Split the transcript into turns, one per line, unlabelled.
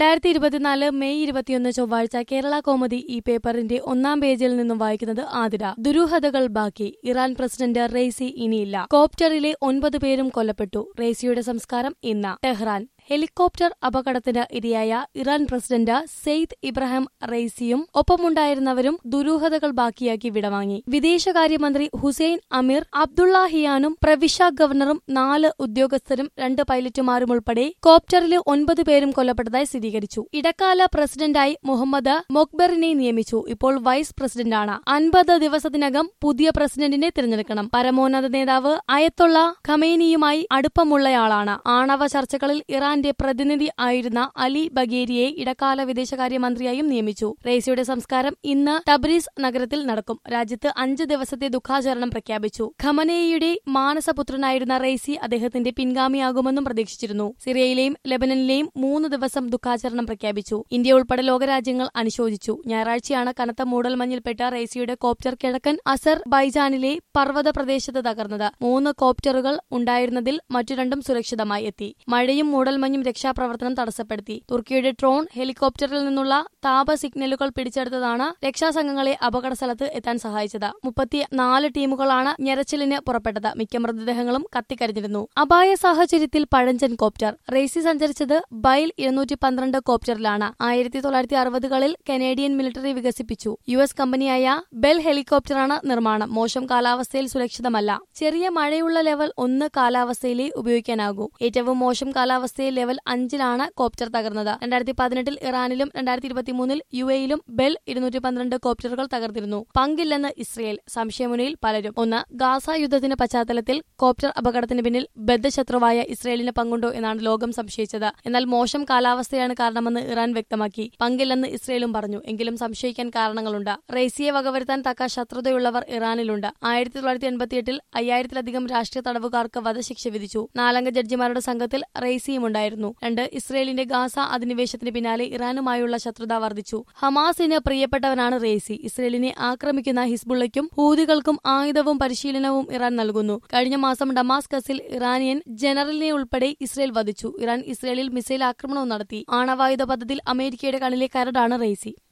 രണ്ടായിരത്തി ഇരുപത്തിനാല് മെയ് ഇരുപത്തിയൊന്ന് ചൊവ്വാഴ്ച കേരള കോമഡി ഈ പേപ്പറിന്റെ ഒന്നാം പേജിൽ നിന്നും വായിക്കുന്നത് ആതിര ദുരൂഹതകൾ ബാക്കി ഇറാൻ പ്രസിഡന്റ് റെയ്സി ഇനിയില്ല കോപ്റ്ററിലെ ഒൻപത് പേരും കൊല്ലപ്പെട്ടു റെയ്സിയുടെ സംസ്കാരം ഇന്ന് ടെഹ്റാൻ ഹെലികോപ്റ്റർ അപകടത്തിന് ഇരയായ ഇറാൻ പ്രസിഡന്റ് സെയ്ദ് ഇബ്രാഹിം റെയ്സിയും ഒപ്പമുണ്ടായിരുന്നവരും ദുരൂഹതകൾ ബാക്കിയാക്കി വിടവാങ്ങി വിദേശകാര്യമന്ത്രി ഹുസൈൻ അമീർ അബ്ദുള്ളാഹിയാനും പ്രവിശ ഗവർണറും നാല് ഉദ്യോഗസ്ഥരും രണ്ട് പൈലറ്റുമാരും ഉൾപ്പെടെ കോപ്റ്ററിലെ ഒൻപത് പേരും കൊല്ലപ്പെട്ടതായി സ്ഥിരീകരിച്ചു ഇടക്കാല പ്രസിഡന്റായി മുഹമ്മദ് മൊക്ബറിനെ നിയമിച്ചു ഇപ്പോൾ വൈസ് പ്രസിഡന്റാണ് അൻപത് ദിവസത്തിനകം പുതിയ പ്രസിഡന്റിനെ തിരഞ്ഞെടുക്കണം പരമോന്നത നേതാവ് അയത്തുള്ള ഖമേനിയുമായി അടുപ്പമുള്ളയാളാണ് ആണവ ചർച്ചകളിൽ ഇറാന്റെ പ്രതിനിധി ആയിരുന്ന അലി ബഗേരിയെ ഇടക്കാല വിദേശകാര്യമന്ത്രിയായും നിയമിച്ചു റെയ്സിയുടെ സംസ്കാരം ഇന്ന് തബ്രീസ് നഗരത്തിൽ നടക്കും രാജ്യത്ത് അഞ്ച് ദിവസത്തെ ദുഃഖാചരണം പ്രഖ്യാപിച്ചു ഖമനേയുടെ മാനസപുത്രനായിരുന്ന റെയ്സി അദ്ദേഹത്തിന്റെ പിൻഗാമിയാകുമെന്നും പ്രതീക്ഷിച്ചിരുന്നു സിറിയയിലെയും ലെബനനിലെയും മൂന്ന് ദിവസം ദുഃഖാചരണം പ്രഖ്യാപിച്ചു ഇന്ത്യ ഉൾപ്പെടെ ലോകരാജ്യങ്ങൾ അനുശോചിച്ചു ഞായറാഴ്ചയാണ് കനത്ത മൂടൽമഞ്ഞിൽപ്പെട്ട റെയ്സിയുടെ കോപ്റ്റർ കിഴക്കൻ അസർ ബൈജാനിലെ പർവ്വത പ്രദേശത്ത് തകർന്നത് മൂന്ന് കോപ്റ്ററുകൾ ഉണ്ടായിരുന്നതിൽ മറ്റു രണ്ടും സുരക്ഷിതമായി എത്തി മഴയും മൂടൽമഞ്ഞും രക്ഷാപ്രവർത്തനം തടസ്സപ്പെടുത്തി തുർക്കിയുടെ ഡ്രോൺ ഹെലികോപ്റ്ററിൽ നിന്നുള്ള താപ സിഗ്നലുകൾ പിടിച്ചെടുത്തതാണ് രക്ഷാസംഘങ്ങളെ അപകട സ്ഥലത്ത് എത്താൻ സഹായിച്ചത് മുപ്പത്തിനാല് ടീമുകളാണ് ഞെരച്ചിലിന് പുറപ്പെട്ടത് മിക്ക മൃതദേഹങ്ങളും കത്തിക്കരിഞ്ഞിരുന്നു അപായ സാഹചര്യത്തിൽ പഴഞ്ചൻ കോപ്റ്റർ റേസി സഞ്ചരിച്ചത് ബൈൽ ഇരുന്നൂറ്റി പന്ത്രണ്ട് കോപ്റ്ററിലാണ് ആയിരത്തി തൊള്ളായിരത്തി അറുപതുകളിൽ കനേഡിയൻ മിലിറ്ററി വികസിപ്പിച്ചു യു എസ് കമ്പനിയായ ബെൽ ഹെലികോപ്റ്ററാണ് നിർമ്മാണം മോശം കാലാവസ്ഥയിൽ സുരക്ഷിതമല്ല ചെറിയ മഴയുള്ള ലെവൽ ഒന്ന് കാലാവസ്ഥയിലേ ഉപയോഗിക്കാനാകൂ ഏറ്റവും മോശം കാലാവസ്ഥയിൽ ലെവൽ അഞ്ചിലാണ് കോപ്റ്റർ തകർന്നത് രണ്ടായിരത്തി പതിനെട്ടിൽ ഇറാനിലും രണ്ടായിരത്തി ഇരുപത്തിമൂന്നിൽ യു എയിലും ബെൽ ഇരുന്നൂറ്റി പന്ത്രണ്ട് കോപ്റ്ററുകൾ തകർത്തിരുന്നു പങ്കില്ലെന്ന് ഇസ്രയേൽ സംശയമുനയിൽ പലരും ഒന്ന് ഗാസ യുദ്ധത്തിന്റെ പശ്ചാത്തലത്തിൽ കോപ്റ്റർ അപകടത്തിന് പിന്നിൽ ബദ്ധശത്രുവായ ഇസ്രയേലിന് പങ്കുണ്ടോ എന്നാണ് ലോകം സംശയിച്ചത് എന്നാൽ മോശം കാലാവസ്ഥയാണ് കാരണമെന്ന് ഇറാൻ വ്യക്തമാക്കി പങ്കില്ലെന്ന് ഇസ്രയേലും പറഞ്ഞു എങ്കിലും സംശയിക്കാൻ കാരണങ്ങളുണ്ട് റേസിയെ വകവരുത്താൻ തക്ക ശത്രുതയുള്ളവർ ഇറാനിലുണ്ട് ആയിരത്തി തൊള്ളായിരത്തി എൺപത്തിയെട്ടിൽ അയ്യായിരത്തിലധികം രാഷ്ട്രീയ തടവുകാർക്ക് വധശിക്ഷ വിധിച്ചു നാലംഗ ജഡ്ജിമാരുടെ സംഘത്തിൽ റേസിയും ഉണ്ടായിരുന്നു രണ്ട് ഇസ്രയേലിന്റെ ഗാസ അധിനിവേശത്തിന് പിന്നാലെ ഇറാനുമായുള്ള ശത്രുത വർദ്ധിച്ചു ഹമാസിന് പ്രിയപ്പെട്ടവനാണ് റേസി ഇസ്രയേലിനെ ആക്രമിക്കുന്ന ഹിസ്ബുള്ളയ്ക്കും ഹൂതികൾക്കും ആയുധവും പരിശീലനവും ഇറാൻ നൽകുന്നു കഴിഞ്ഞ മാസം ഡമാസ്കസിൽ ഇറാനിയൻ ജനറലിനെ ഉൾപ്പെടെ ഇസ്രയേൽ വധിച്ചു ഇറാൻ ഇസ്രയേലിൽ മിസൈൽ ആക്രമണവും നടത്തി ആണവായുധ പദ്ധതിയിൽ അമേരിക്കയുടെ കണ്ണിലെ കരടാണ് റേസി